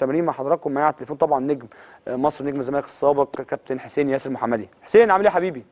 مستمرين مع حضراتكم معايا على التليفون طبعا نجم آه، مصر نجم الزمالك السابق كابتن حسين ياسر محمدي حسين عامل ايه يا حبيبي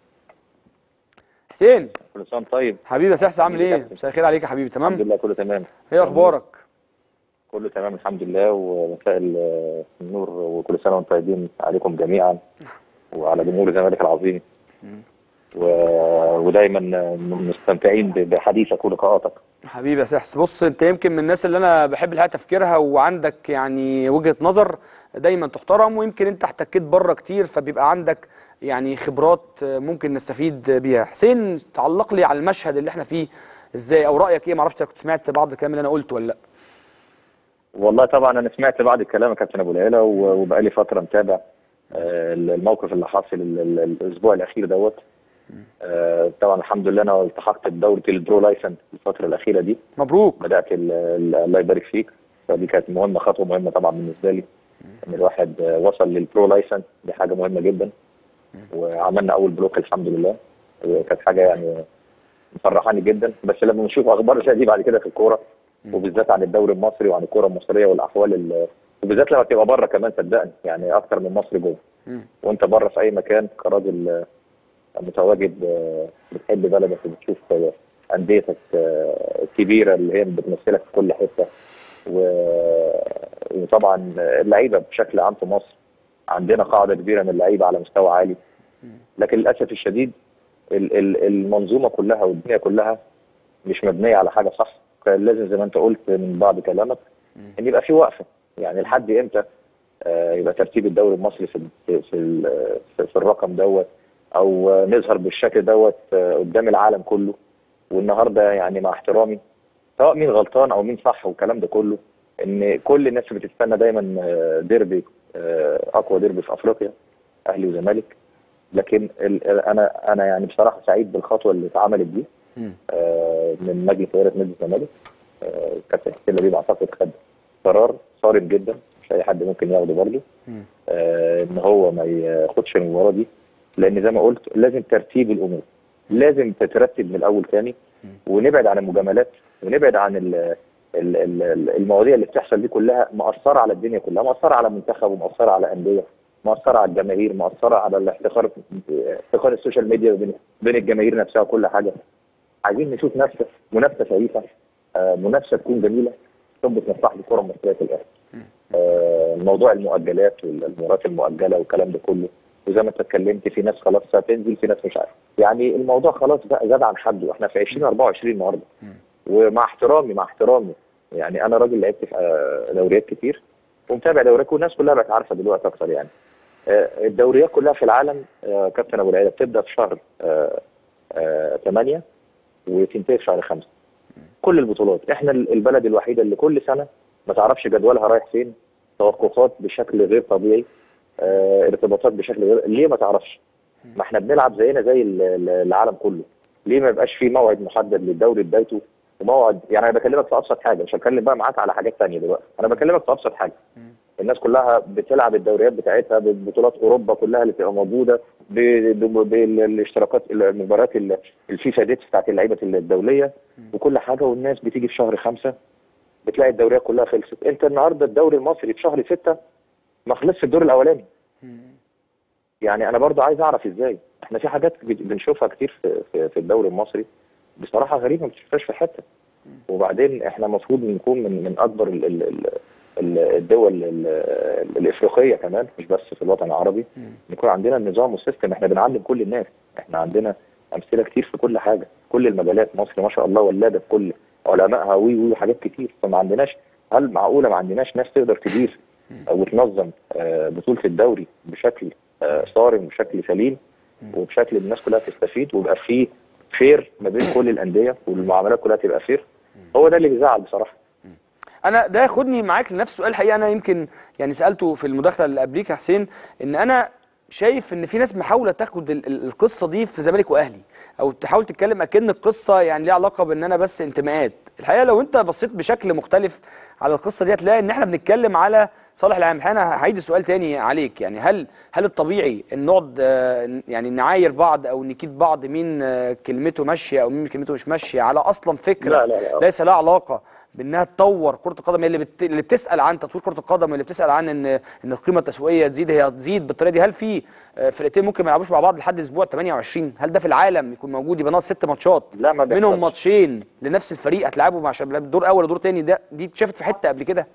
حسين كل سنه وأنت طيب حبيبي يا سحس عامل حبيبي ايه كابتن. مساء الخير عليك يا حبيبي الحمد تمام لله كله تمام ايه اخبارك كله تمام الحمد لله ومساء ال- النور وكل سنه وانتم طيبين عليكم جميعا وعلى جمهور الزمالك العظيم و... ودايما مستمتعين ب- بحديثك ولقاءاتك حبيبي يا سحس بص انت يمكن من الناس اللي انا بحب الحقيقه تفكيرها وعندك يعني وجهه نظر دايما تحترم ويمكن انت احتكيت بره كتير فبيبقى عندك يعني خبرات آه، ممكن نستفيد بيها حسين تعلق لي على المشهد اللي احنا فيه ازاي او رايك ايه معرفش كنت سمعت بعض الكلام اللي انا قلته ولا لا والله طبعا انا سمعت بعض الكلام يا كابتن ابو العيله و- وبقالي فتره متابع آه، الموقف اللي حاصل ال- ال- الاسبوع الاخير دوت آه، طبعا الحمد لله انا التحقت بدوره البرو لايسنس الفتره الاخيره دي مبروك بدات ال- ال- الله يبارك فيك فدي كانت مهمه خطوه مهمه طبعا بالنسبه لي ان الواحد آه، وصل للبرو لايسنس دي حاجه مهمه جدا وعملنا اول بلوك الحمد لله وكانت حاجه يعني مفرحاني جدا بس لما نشوف اخبار زي دي بعد كده في الكوره وبالذات عن الدوري المصري وعن الكوره المصريه والاحوال ال- وبالذات لما تبقى بره كمان صدقني يعني اكتر من مصر جوه مم. وانت بره في اي مكان كراجل آه، متواجد آه، بتحب بلدك وبتشوف آه، انديتك آه، الكبيره اللي هي بتمثلك في كل حته و- وطبعا اللعيبه بشكل عام في مصر عندنا قاعده كبيره من اللعيبه على مستوى عالي لكن للاسف الشديد ال- ال- المنظومه كلها والدنيا كلها مش مبنيه على حاجه صح كان لازم زي ما انت قلت من بعد كلامك ان يبقى في وقفه يعني لحد امتى آه، يبقى ترتيب الدوري المصري في في في, ال- في, في الرقم دوت او آه، نظهر بالشكل دوت آه، قدام العالم كله والنهارده يعني مع احترامي سواء مين غلطان او مين صح والكلام ده كله ان كل الناس بتستنى دايما آه، ديربي آه، اقوى ديربي في افريقيا اهلي وزمالك لكن ال- انا انا يعني بصراحه سعيد بالخطوه اللي اتعملت دي مم. آه، من مجلس اداره نادي الزمالك آه، كابتن حسين لبيب اعتقد خد قرار صارم جدا مش اي حد ممكن ياخده برضه مم. آه، ان هو ما ياخدش المباراه دي لان زي ما قلت لازم ترتيب الامور لازم تترتب من الاول تاني ونبعد عن المجاملات ونبعد عن ال ال- ال- المواضيع اللي بتحصل دي كلها مأثرة على الدنيا كلها مأثرة على منتخب ومأثرة على أندية مأثرة على الجماهير مأثرة على الاحتكار احتكار السوشيال ميديا بين بين الجماهير نفسها وكل حاجة عايزين نشوف نفسه منافسة شريفة آه، منافسة تكون جميلة تضبط مصلحة الكرة المصرية في الآخر آه، موضوع المؤجلات والمباريات المؤجله والكلام ده كله وزي ما انت اتكلمت في ناس خلاص هتنزل في ناس مش عارف يعني الموضوع خلاص بقى زاد عن حده احنا في 2024 النهارده ومع احترامي مع احترامي يعني انا راجل لعبت في آه، دوريات كتير ومتابع دوريات والناس كلها بقت عارفه دلوقتي اكتر يعني آه، الدوريات كلها في العالم آه، كابتن ابو العيله بتبدا في شهر 8 وتنتهي في شهر 5 كل البطولات احنا البلد الوحيده اللي كل سنه ما تعرفش جدولها رايح فين توقفات بشكل غير طبيعي آه، ارتباطات بشكل غير ليه ما تعرفش ما احنا بنلعب زينا زي ال- ال- العالم كله ليه ما يبقاش في موعد محدد للدوري بدايته وموعد يعني انا بكلمك في ابسط حاجه مش هتكلم بقى معاك على حاجات تانية دلوقتي انا بكلمك في ابسط حاجه الناس كلها بتلعب الدوريات بتاعتها ببطولات اوروبا كلها اللي بتبقى موجوده ب- ب- بالاشتراكات المباريات ال- الفيفا ديتس بتاعت اللعيبه الدوليه وكل حاجه والناس بتيجي في شهر خمسه بتلاقي الدوريات كلها خلصت انت النهارده الدوري المصري في شهر ستة ما خلصش الدور الاولاني يعني انا برضو عايز اعرف ازاي احنا في حاجات بت- بنشوفها كتير في, في, في الدوري المصري بصراحه غريبه ما بتشوفهاش في حته وبعدين احنا المفروض نكون من من اكبر ال ال ال ال- الدول ال- ال- الافريقيه كمان مش بس في الوطن العربي يكون عندنا النظام والسيستم احنا بنعلم كل الناس احنا عندنا امثله كتير في كل حاجه كل المجالات مصر ما شاء الله ولاده في كل علمائها وي وي حاجات كتير فما عندناش هل معقوله ما عندناش ناس تقدر تدير وتنظم آه، بطوله الدوري بشكل آه، صارم وبشكل سليم وبشكل الناس كلها تستفيد ويبقى فيه فير ما بين كل الانديه والمعاملات كلها تبقى فير هو ده اللي بيزعل بصراحه انا ده ياخدني معاك لنفس السؤال الحقيقه انا يمكن يعني سالته في المداخله اللي قبليك يا حسين ان انا شايف ان في ناس محاوله تاخد ال- ال- القصه دي في زمالك واهلي او تحاول تتكلم اكن القصه يعني ليها علاقه بان انا بس انتماءات الحقيقه لو انت بصيت بشكل مختلف على القصه دي هتلاقي ان احنا بنتكلم على صالح العام انا هعيد السؤال تاني عليك يعني هل هل الطبيعي ان نقعد آه، يعني نعاير بعض او نكيد بعض مين آه، كلمته ماشيه او مين كلمته مش ماشيه على اصلا فكره لا لا لا ليس لها علاقه بانها تطور كره القدم هي اللي, بت... اللي بتسال عن تطوير كره القدم واللي بتسال عن ان ان القيمه التسويقيه تزيد هي تزيد بالطريقه دي هل في آه، فرقتين ممكن ما يلعبوش مع بعض لحد اسبوع 28 هل ده في العالم يكون موجود يبقى ناقص ست ماتشات لا ما منهم بيحصلش. ماتشين لنفس الفريق هتلعبوا مع شباب دور اول ودور تاني ده دي اتشافت في حته قبل كده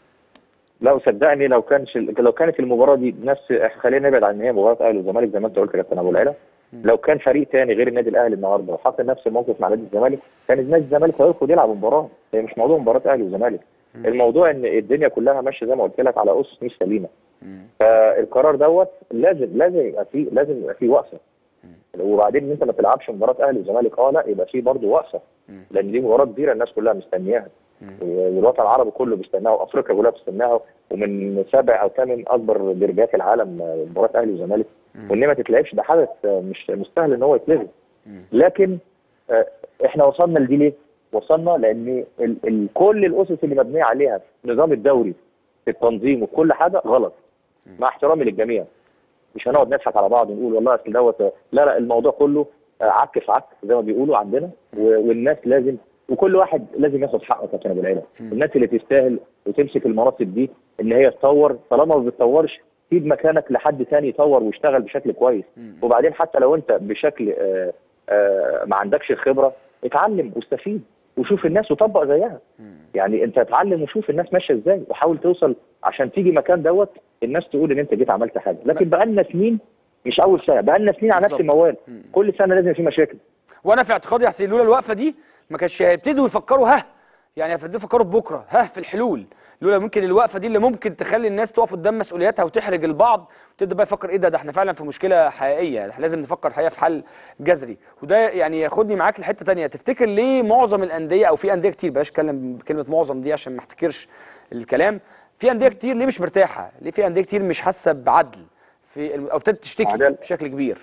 لا صدقني لو كانش لو كانت المباراه دي نفس خلينا نبعد عن ان هي مباراه اهلي والزمالك زي ما انت قلت يا كابتن ابو العلا لو كان فريق تاني غير النادي الاهلي النهارده وحط نفس الموقف مع نادي الزمالك كان نادي الزمالك هيرفض يلعب مباراه هي مش موضوع مباراه اهلي وزمالك الموضوع ان الدنيا كلها ماشيه زي ما قلت لك على اسس مش سليمه فالقرار دوت لازم لازم يبقى فيه لازم يبقى فيه وقفه وبعدين ان انت ما تلعبش مباراه اهلي وزمالك اه لا يبقى فيه برضه وقفه لان دي مباراه كبيره الناس كلها مستنياها والوطن العربي كله بيستناها وافريقيا كلها بتستناها ومن سابع او ثامن اكبر درجات العالم آه، مباراه اهلي وزمالك وان ما تتلعبش ده حدث آه، مش مش سهل ان هو يتلغي لكن آه، احنا وصلنا لدي ليه؟ وصلنا لان ال ال كل الاسس اللي مبنيه عليها النظام الدوري في التنظيم وكل حاجه غلط مع احترامي للجميع مش هنقعد نضحك على بعض ونقول والله اصل دوت لا لا الموضوع كله آه، عك في عك زي ما بيقولوا عندنا و- والناس لازم وكل واحد لازم ياخد حقه يا كابتن ابو العلا الناس اللي تستاهل وتمسك المناصب دي ان هي تطور طالما ما بتطورش سيب مكانك لحد تاني يطور ويشتغل بشكل كويس وبعدين حتى لو انت بشكل آه، آه، ما عندكش الخبره اتعلم واستفيد وشوف الناس وطبق زيها يعني انت اتعلم وشوف الناس ماشيه ازاي وحاول توصل عشان تيجي مكان دوت الناس تقول ان انت جيت عملت حاجه لكن بقالنا سنين مش اول سنه بقالنا سنين على نفس بالظبط. الموال كل سنه لازم في مشاكل وانا في اعتقادي يا حسين لولا الوقفه دي ما كانش هيبتدوا يفكروا ها يعني هيبتدوا يفكروا بكره ها في الحلول لولا ممكن الوقفه دي اللي ممكن تخلي الناس تقف قدام مسؤولياتها وتحرج البعض وتبدا بقى يفكر ايه ده ده احنا فعلا في مشكله حقيقيه احنا لازم نفكر الحقيقه في حل جذري وده يعني ياخدني معاك لحته تانية تفتكر ليه معظم الانديه او في انديه كتير بلاش اتكلم بكلمه معظم دي عشان ما احتكرش الكلام في انديه كتير ليه مش مرتاحه ليه في انديه كتير مش حاسه بعدل في او ابتدت تشتكي عدل. بشكل كبير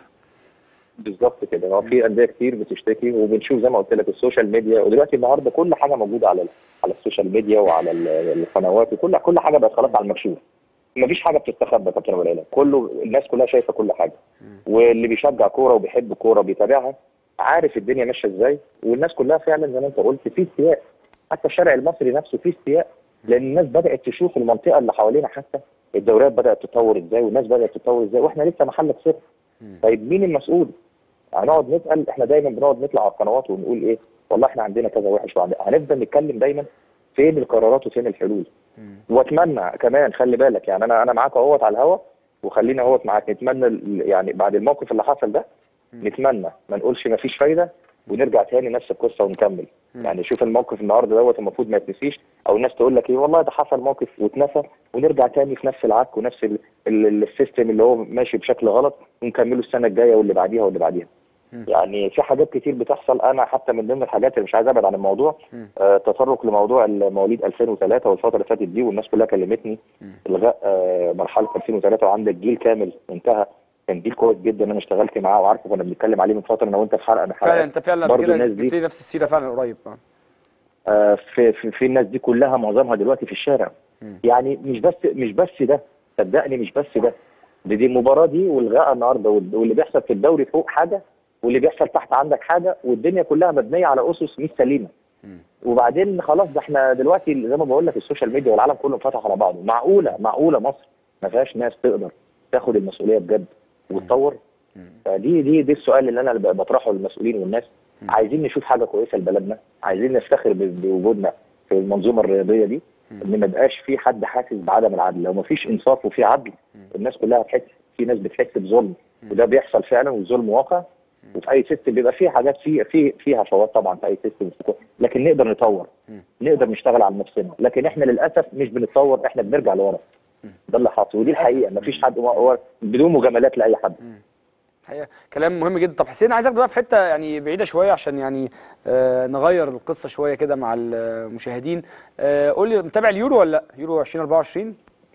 بالظبط كده هو في انديه كتير بتشتكي وبنشوف زي ما قلت لك السوشيال ميديا ودلوقتي النهارده كل حاجه موجوده على على السوشيال ميديا وعلى ال- القنوات وكل كل حاجه بقت خلاص على المكشوف مفيش حاجه بتستخبى يا كابتن ابو العلا كله الناس كلها شايفه كل حاجه واللي بيشجع كوره وبيحب كوره بيتابعها عارف الدنيا ماشيه ازاي والناس كلها فعلا زي ما انت قلت في استياء حتى الشارع المصري نفسه فيه استياء لان الناس بدات تشوف المنطقه اللي حوالينا حتى الدوريات بدات تتطور ازاي والناس بدات تتطور ازاي واحنا لسه محل صفر طيب مين المسؤول؟ هنقعد نسال احنا دايما بنقعد نطلع على القنوات ونقول ايه والله احنا عندنا كذا وحش وعندنا هنفضل نتكلم دايما فين القرارات وفين الحلول واتمنى كمان خلي بالك يعني انا انا معاك اهوت على الهوا وخلينا اهوت معاك نتمنى ال- يعني بعد الموقف اللي حصل ده نتمنى ما نقولش ما فيش فايده ونرجع تاني نفس القصه ونكمل يعني شوف الموقف النهارده دوت المفروض ما يتنسيش او الناس تقول لك ايه والله ده حصل موقف واتنسى ونرجع تاني في نفس العك ونفس ال- ال- السيستم اللي هو ماشي بشكل غلط ونكمله السنه الجايه واللي بعديها واللي بعديها يعني في حاجات كتير بتحصل انا حتى من ضمن الحاجات اللي مش عايز ابعد عن الموضوع آه تطرق لموضوع مواليد 2003 والفتره اللي فاتت دي والناس كلها كلمتني الغاء آه مرحله 2003 وعندك جيل كامل انتهى كان جيل كويس جدا انا اشتغلت معاه وعارفه كنا بنتكلم عليه من فتره انا وانت في حلقه من فعلا حلقات انت فعلا برضه كده الناس جبت دي لي نفس السيره فعلا قريب آه. آه، في, في في الناس دي كلها معظمها دلوقتي في الشارع يعني مش بس مش بس ده صدقني مش بس ده دي, دي المباراه دي والغاء النهارده وال- واللي بيحصل في الدوري فوق حاجه واللي بيحصل تحت عندك حاجه والدنيا كلها مبنيه على اسس مش سليمه وبعدين خلاص ده احنا دلوقتي زي ما بقول لك السوشيال ميديا والعالم كله انفتح على بعضه معقوله معقوله مصر ما فيهاش ناس تقدر تاخد المسؤوليه بجد وتطور فدي دي دي السؤال اللي انا ب- بطرحه للمسؤولين والناس عايزين نشوف حاجه كويسه لبلدنا عايزين نفتخر ب- بوجودنا في المنظومه الرياضيه دي ان ما يبقاش في حد حاسس بعدم العدل لو ما فيش انصاف وفي عدل الناس كلها هتحس في ناس بتحس بظلم وده بيحصل فعلا والظلم واقع وفي اي سيستم بيبقى فيه حاجات في في فيها فوات طبعا في اي سيستم لكن نقدر نطور نقدر نشتغل على نفسنا لكن احنا للاسف مش بنتطور احنا بنرجع لورا ده اللي حاصل ودي الحقيقه مفيش حد هو بدون مجاملات لاي حد الحقيقه كلام مهم جدا طب حسين عايزك بقى في حته يعني بعيده شويه عشان يعني آه نغير القصه شويه كده مع المشاهدين آه قول لي متابع اليورو ولا لا يورو 2024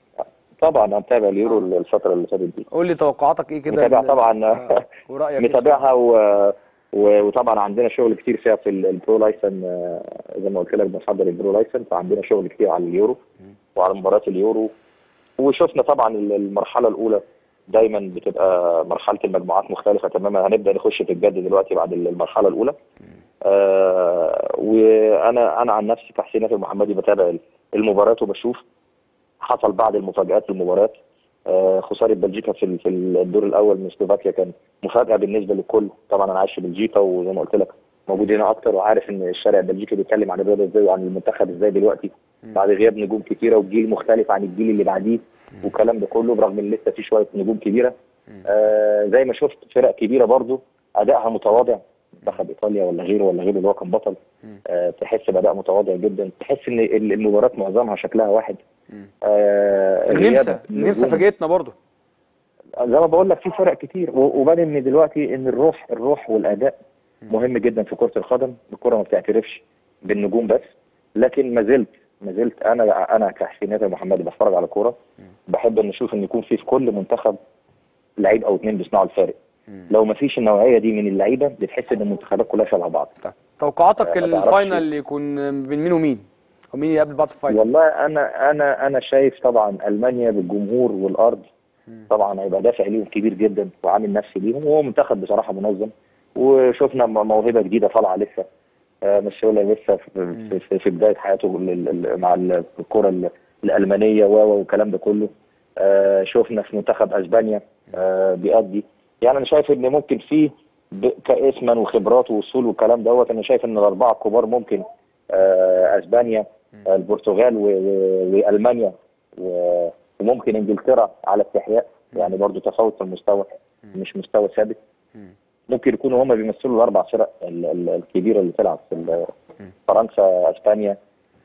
طبعا انا متابع اليورو الفتره اللي فاتت دي قول لي توقعاتك ايه كده متابع ال- طبعا آه، ورايك إيه متابعها و... و... وطبعا عندنا شغل كتير فيها في ال- البرو لايسن آه، زي ما قلت لك بنحضر البرو لايسن فعندنا شغل كتير على اليورو وعلى مباريات اليورو وشفنا طبعا ال- المرحله الاولى دايما بتبقى مرحله المجموعات مختلفه تماما هنبدا نخش في الجد دلوقتي بعد المرحله الاولى آه وانا انا عن نفسي كحسين ناصر محمدي بتابع المباريات وبشوف حصل بعض المفاجآت في المباريات آه خساره بلجيكا في ال- في الدور الاول من سلوفاكيا كان مفاجاه بالنسبه للكل طبعا انا عايش في بلجيكا وزي ما قلت لك موجود هنا اكتر وعارف ان الشارع البلجيكي بيتكلم عن الرياضه ازاي وعن المنتخب ازاي دلوقتي بعد غياب نجوم كتيره وجيل مختلف عن الجيل اللي بعديه والكلام ده كله برغم ان لسه في شويه نجوم كبيره آه زي ما شفت فرق كبيره برضو ادائها متواضع منتخب ايطاليا ولا غيره ولا غيره اللي هو كان بطل آه تحس باداء متواضع جدا تحس ان ال- المباراه معظمها شكلها واحد آه النمسا غياب النمسا نجوم. فاجئتنا برضو زي ما بقول لك في فرق كتير و- وبعدين ان دلوقتي ان الروح الروح والاداء مهم جدا في كره القدم الكره ما بتعترفش بالنجوم بس لكن ما زلت ما زلت انا انا كحسين نادر محمدي بتفرج على كوره بحب ان اشوف ان يكون في في كل منتخب لعيب او اثنين بيصنعوا الفارق لو ما فيش النوعيه دي من اللعيبه بتحس ان المنتخبات كلها شبه بعض طيب. توقعاتك آه، ما تعرفش. الفاينل يكون بين مين ومين او مين يقابل بعض في الفاينل والله انا انا انا شايف طبعا المانيا بالجمهور والارض طبعا هيبقى دافع ليهم كبير جدا وعامل نفسي ليهم وهو منتخب بصراحه منظم وشفنا م- موهبه جديده طالعه لسه آه، مسيولا لسه في, في, في بدايه حياته لل- ال- مع ال- الكره ال- الالمانيه و و والكلام ده كله آه، شفنا في منتخب اسبانيا آه، بيأدي يعني انا شايف ان ممكن في ب- كاسما وخبرات ووصول والكلام دوت انا شايف ان الاربعه الكبار ممكن آه، اسبانيا آه، البرتغال و- و- والمانيا و- وممكن انجلترا على استحياء يعني برضو تفاوت في المستوى مش مستوى ثابت ممكن يكونوا هم بيمثلوا الاربع فرق ال- ال- الكبيره اللي تلعب في ال- فرنسا اسبانيا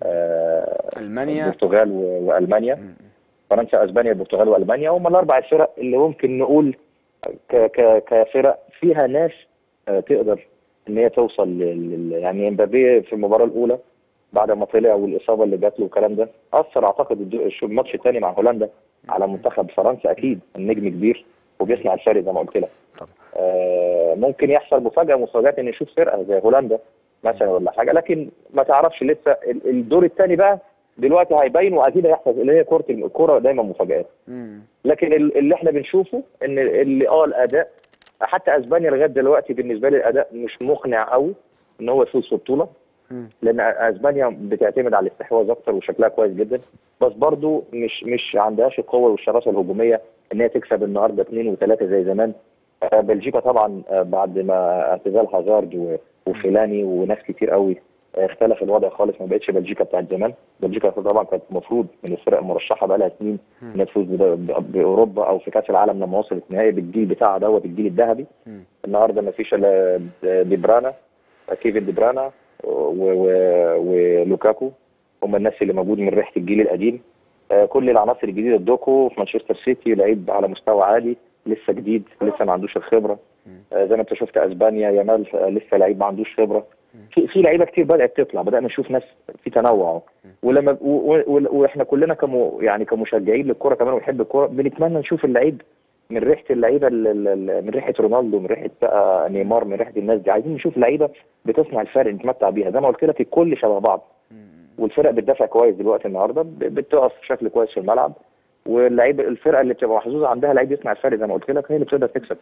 آه، المانيا البرتغال و- والمانيا فرنسا اسبانيا البرتغال والمانيا هم الاربع الفرق اللي ممكن نقول ك ك كفرق فيها ناس آه، تقدر ان هي توصل لل لل- يعني امبابي في المباراه الاولى بعد ما طلع والاصابه اللي جات له والكلام ده اثر اعتقد الد- الش- الماتش الثاني مع هولندا على منتخب فرنسا اكيد النجم كبير وبيصنع الفارق زي ما قلت لك طبعا. آه ممكن يحصل مفاجاه مفاجات ان نشوف فرقه زي هولندا مثلا ولا حاجه لكن ما تعرفش لسه ال- الدور الثاني بقى دلوقتي هيبين واكيد هيحصل اللي هي كره الكره دايما مفاجات مم. لكن ال- اللي احنا بنشوفه ان اللي اه الاداء حتى اسبانيا لغايه دلوقتي بالنسبه لي الاداء مش مقنع قوي ان هو يفوز في البطوله مم. لان اسبانيا بتعتمد على الاستحواذ اكتر وشكلها كويس جدا بس برضو مش مش عندهاش القوه والشراسه الهجوميه ان هي تكسب النهارده اثنين وثلاثه زي زمان آه، بلجيكا طبعا آه، بعد ما اعتزال هازارد و- وفيلاني وناس كتير قوي آه، اختلف الوضع خالص ما بقتش بلجيكا بتاعت زمان بلجيكا طبعا كانت المفروض من الفرق المرشحه بقى لها سنين انها تفوز بد- ب- باوروبا او في كاس العالم لما وصلت نهائي بالجيل بتاعها دوت الجيل الذهبي مم. النهارده ما فيش الا ديبرانا كيفن ديبرانا و- و- ولوكاكو هم الناس اللي موجود من ريحه الجيل القديم آه، كل العناصر الجديده دوكو في مانشستر سيتي لعيب على مستوى عالي لسه جديد لسه ما عندوش الخبره آه، زي ما انت شفت اسبانيا يامال آه، لسه لعيب ما عندوش خبره في في لعيبه كتير بدات تطلع بدانا نشوف ناس في تنوع أهو. ولما و- و- واحنا كلنا كمو يعني كمشجعين للكره كمان ونحب الكره بنتمنى نشوف اللعيب من ريحه اللعيبه ال- ال- ال- من ريحه رونالدو من ريحه بقى نيمار من ريحه الناس دي عايزين نشوف لعيبه بتصنع الفرق نتمتع بيها زي ما قلت لك الكل شبه بعض والفرق بتدافع كويس دلوقتي النهارده ب- بتقف بشكل كويس في الملعب واللعيبه الفرقه اللي بتبقى محظوظه عندها لعيب يصنع الفرق زي ما قلت لك هي اللي بتقدر تكسب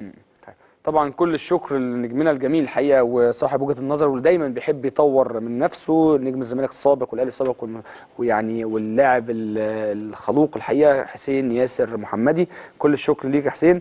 طبعا كل الشكر لنجمنا الجميل الحقيقه وصاحب وجهه النظر واللي دايما بيحب يطور من نفسه نجم الزمالك السابق والاهلي السابق والم- ويعني واللاعب ال- الخلوق الحقيقه حسين ياسر محمدي كل الشكر ليك يا حسين